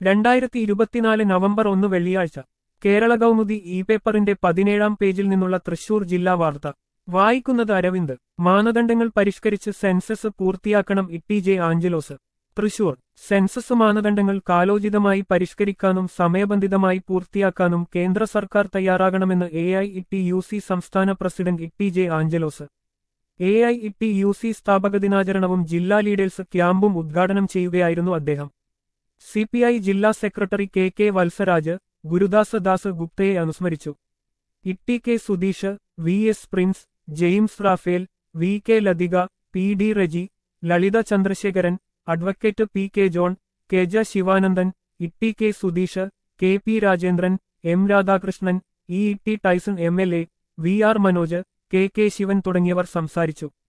രണ്ടായിരത്തി ഇരുപത്തിനാല് നവംബർ ഒന്ന് വെള്ളിയാഴ്ച കേരള കൗമുദി ഇ പേപ്പറിന്റെ പതിനേഴാം പേജിൽ നിന്നുള്ള തൃശൂർ ജില്ലാ വാർത്ത വായിക്കുന്നത് അരവിന്ദ് മാനദണ്ഡങ്ങൾ പരിഷ്കരിച്ച് സെൻസസ് പൂർത്തിയാക്കണം T J Angelos Thrissur census മാനദണ്ഡങ്ങൾ കാലോചിതമായി പരിഷ്കരിക്കാനും സമയബന്ധിതമായി പൂർത്തിയാക്കാനും കേന്ദ്ര സർക്കാർ തയ്യാറാകണമെന്ന് A I T U C സംസ്ഥാന president T J Angelos A I T U C സ്ഥാപക ദിനാചരണവും ജില്ലാ ലീഡേഴ്സ് ക്യാമ്പും ഉദ്ഘാടനം ചെയ്യുകയായിരുന്നു അദ്ദേഹം സി പി ഐ ജില്ലാ secretary K K Valsaraj Gurudas Das ഗുപ്തയെ അനുസ്മരിച്ചു T K Sudheesh V S Prince James Raphael V K Lathika P D Reji Lalitha Chandrasekharan advocate P K John K J Sivanandan T K Sudheesh K P Rajendran M Radhakrishnan E T Tyson M L A V R Manoj K K Sivan തുടങ്ങിയവർ സംസാരിച്ചു